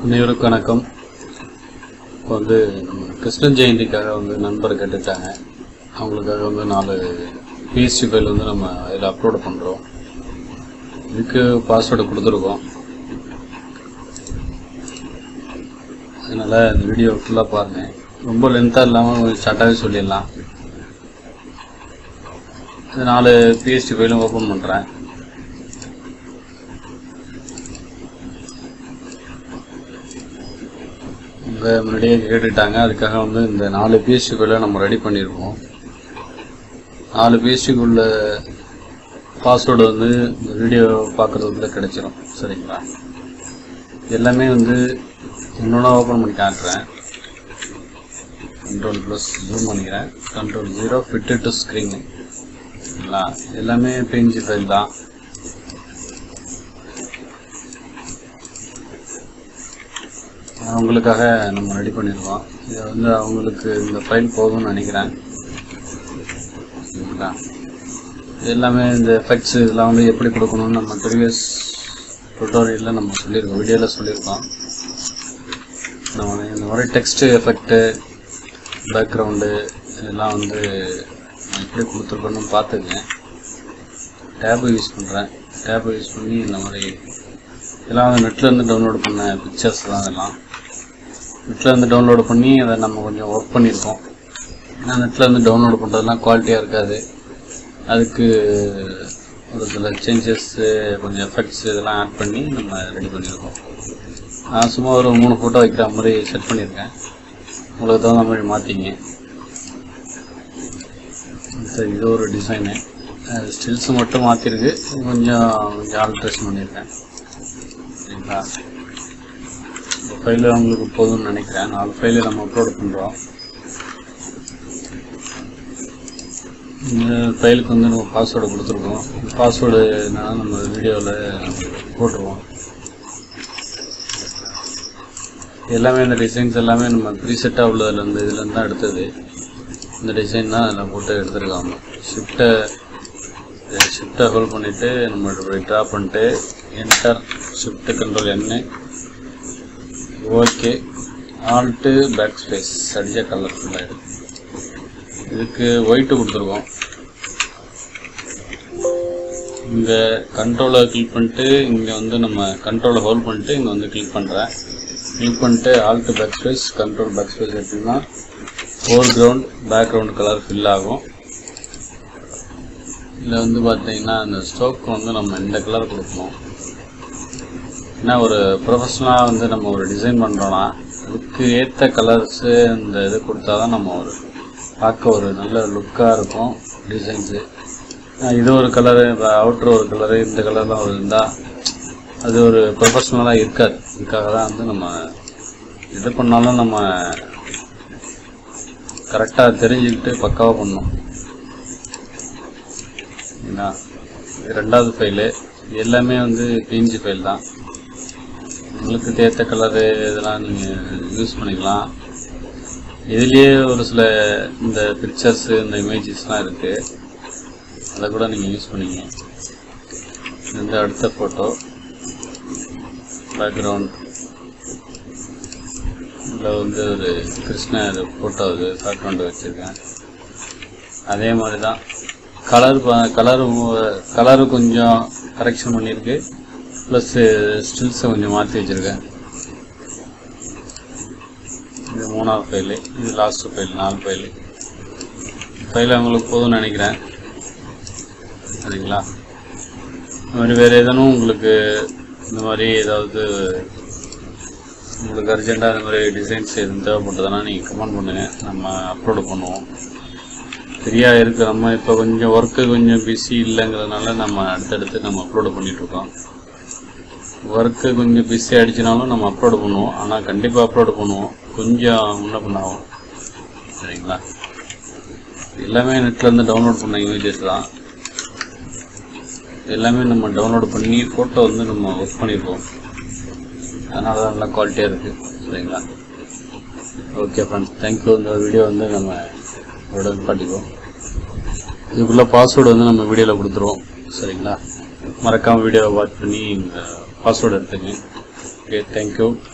அனைவருக்கும் வணக்கம் இப்போ வந்து நம்ம கிருஷ்ண ஜெயந்திக்காக வந்து நண்பர் கேட்டுட்டாங்க அவங்களுக்காக வந்து நாலு பிஎஸ்சி ஃபைல் வந்து நம்ம இதில் அப்லோட் பண்ணுறோம் இதுக்கு பாஸ்வேர்டு கொடுத்துருக்கோம் அதனால் இந்த வீடியோ ஃபுல்லாக பாருங்கள் ரொம்ப லென்த்தாக இல்லாமல் கொஞ்சம் ஷார்ட்டாகவே சொல்லிடலாம் இந்த நாலு பிஎஸ்டி ஃபைலும் ஓப்பன் பண்ணுறேன் இங்கே முன்னாடியே கேட்டுட்டாங்க அதுக்காக வந்து இந்த நாலு பிஎஸ்டிக்குள்ளே நம்ம ரெடி பண்ணியிருக்கோம் நாலு பிஎஸ்டிக்குள்ள பாஸ்வேர்டு வந்து இந்த வீடியோ பார்க்குறதுக்குள்ள கிடைச்சிரும் சரிங்களா எல்லாமே வந்து இன்னொன்று ஓப்பன் பண்ணி காட்டுறேன் கண்ட்ரோல் ப்ளஸ் ஜூம் பண்ணிக்கிறேன் control zero fit to screen சரிங்களா எல்லாமே பிஎன்ஜி ஃபைல் தான் அவங்களுக்காக நம்ம ரெடி பண்ணியிருக்கோம் இதை வந்து அவங்களுக்கு இந்த ஃபைல் போதும்னு நினைக்கிறேன் சரிங்களா இது எல்லாமே இந்த எஃபெக்ட்ஸ் இதெல்லாம் வந்து எப்படி கொடுக்கணும்னு நம்ம ப்ரீவியஸ் டுட்டோரியலில் நம்ம சொல்லியிருக்கோம் வீடியோவில் சொல்லியிருக்கோம் நம்ம இந்த மாதிரி டெக்ஸ்ட் எஃபெக்ட்டு பேக்ரவுண்டு இதெல்லாம் வந்து நான் எப்படி கொடுத்துருக்கோன்னு பார்த்துங்க டேபு யூஸ் பண்ணுறேன் டேபு யூஸ் பண்ணி இந்த மாதிரி இதெல்லாம் வந்து நெட்டில் இருந்து டவுன்லோட் பண்ண பிக்சர்ஸ் தான் இதெல்லாம் நெட்டில் இருந்து டவுன்லோட் பண்ணி அதை நம்ம கொஞ்சம் ஒர்க் பண்ணியிருக்கோம் ஏன்னா நெட்டில் இருந்து டவுன்லோட் பண்ணுறதுலாம் குவாலிட்டியாக இருக்காது அதுக்கு ஒரு சில சேஞ்சஸ்ஸு கொஞ்சம் எஃபெக்ட்ஸ் இதெல்லாம் ஆட் பண்ணி நம்ம ரெடி பண்ணியிருக்கோம் நான் சும்மா ஒரு மூணு ஃபோட்டோ வைக்கிற மாதிரி செட் பண்ணியிருக்கேன் உங்களுக்கு தகுந்த மாதிரி மாற்றிங்க சரி இது ஒரு டிசைனு ஸ்டில்ஸ் மட்டும் மாற்றிருக்கு கொஞ்சம் கொஞ்சம் ஆல்ட்ரேஷன் பண்ணியிருக்கேன் சரிங்களா இந்த ஃபைலு உங்களுக்கு போதும்னு நினைக்கிறேன் நாலு ஃபைலு நம்ம அப்லோட் பண்ணுறோம் இந்த ஃபைலுக்கு வந்து நம்ம பாஸ்வேர்டு கொடுத்துருக்கோம் பாஸ்வேர்டு என்னன்னா நம்ம வீடியோவில் போட்டுருவோம் எல்லாமே இந்த டிசைன்ஸ் எல்லாமே நம்ம ப்ரீசெட்டாக உள்ளதுலேருந்து இதுலேருந்து தான் எடுத்தது இந்த டிசைன் தான் அதில் போட்டு எடுத்துருக்காங்க ஷிஃப்ட்டை ஷிஃப்ட்டை ஹோல்ட் பண்ணிவிட்டு நம்ம இப்படி ட்ரா பண்ணிட்டு என்டர் ஷிஃப்ட் கண்ட்ரோல் என்ன ஓகே ஆல்ட்டு பேக் ஸ்பேஸ் அடிச்ச கலர்ஃபுல்லாக இருக்கு இதுக்கு ஒயிட்டு கொடுத்துருக்கோம் இங்கே கண்ட்ரோலை கிளிக் பண்ணிட்டு இங்கே வந்து நம்ம கண்ட்ரோலை ஹோல்ட் பண்ணிட்டு இங்கே வந்து கிளிக் பண்ணுறேன் கிளிக் பண்ணிட்டு alt back space control back space எடுத்திங்கன்னா foreground background colour fill ஆகும் இதில் வந்து பார்த்தீங்கன்னா அந்த ஸ்டோக் வந்து நம்ம இந்த கலர் கொடுக்கணும் ஏன்னா ஒரு ப்ரொஃபஷ்னலாக வந்து நம்ம ஒரு டிசைன் பண்ணுறோன்னா அதுக்கு ஏற்ற கலர்ஸு இந்த இது கொடுத்தா தான் நம்ம ஒரு பார்க்க ஒரு நல்ல லுக்காக இருக்கும் டிசைன்ஸு இது ஒரு கலரு அவுட்ரு ஒரு கலரு இந்த கலர்லாம் ஒரு இருந்தால் அது ஒரு ப்ரொஃபஷ்னலாக இருக்காது இதுக்காக தான் வந்து நம்ம இது பண்ணாலும் நம்ம கரெக்டாக தெரிஞ்சுக்கிட்டு பக்காவாக பண்ணணும் ஏன்னா இது ரெண்டாவது ஃபைலு இது எல்லாமே வந்து பிஎன்ஜி ஃபைல் தான் உங்களுக்கு தேர்த்த கலரு இதெல்லாம் நீங்கள் யூஸ் பண்ணிக்கலாம் இதுலேயே ஒரு சில இந்த பிக்சர்ஸு இந்த இமேஜஸ்லாம் இருக்குது அதை கூட நீங்கள் யூஸ் பண்ணிங்க இந்த அடுத்த ஃபோட்டோ பேக்ரவுண்ட் இதில் வந்து ஒரு கிருஷ்ணர் ஃபோட்டோ இது பேக்ரவுண்டு வச்சுருக்கேன் அதே மாதிரி தான் கலர் கலரு கலரு கொஞ்சம் கரெக்ஷன் பண்ணியிருக்கு ப்ளஸ்ஸு ஸ்டில்ஸை கொஞ்சம் மாற்றி வச்சுருக்கேன் இது மூணாவது ஃபைலு இது லாஸ்ட் ஃபைல் நாலு ஃபைலு ஃபைல் உங்களுக்கு போதும்னு நினைக்கிறேன் சரிங்களா இந்த மாதிரி வேறு எதனும் உங்களுக்கு இந்த மாதிரி ஏதாவது உங்களுக்கு அர்ஜெண்ட்டாக இந்த மாதிரி டிசைன்ஸ் எதுவும் தேவைப்பட்டதுன்னா நீங்கள் கமெண்ட் பண்ணுங்கள் நம்ம அப்லோடு பண்ணுவோம் ஃப்ரீயாக இருக்குது நம்ம இப்போ கொஞ்சம் ஒர்க்கு கொஞ்சம் பிஸி இல்லைங்கிறதுனால நம்ம அடுத்தடுத்து நம்ம அப்லோடு பண்ணிகிட்ருக்கோம் ஒர்க்கு கொஞ்சம் பிஸி ஆகிடுச்சினாலும் நம்ம அப்லோடு பண்ணுவோம் ஆனால் கண்டிப்பாக அப்லோடு பண்ணுவோம் கொஞ்சம் முன்ன பண்ணாகும் சரிங்களா எல்லாமே நெட்லேருந்து டவுன்லோட் பண்ண இமேஜஸ் தான் எல்லாமே நம்ம டவுன்லோட் பண்ணி ஃபோட்டோ வந்து நம்ம ஒர்க் பண்ணியிருக்கோம் அதனால தான் நல்லா குவாலிட்டியாக இருக்குது சரிங்களா ஓகே ஃப்ரெண்ட்ஸ் தேங்க்யூ இந்த வீடியோ வந்து நம்ம இதோட காட்டிக்குவோம் இதுக்குள்ளே பாஸ்வேர்டு வந்து நம்ம வீடியோவில் கொடுத்துருவோம் சரிங்களா மறக்காமல் வீடியோவை வாட்ச் பண்ணி பாஸ்வேர்டு எடுத்துங்க ஓகே தேங்க்யூ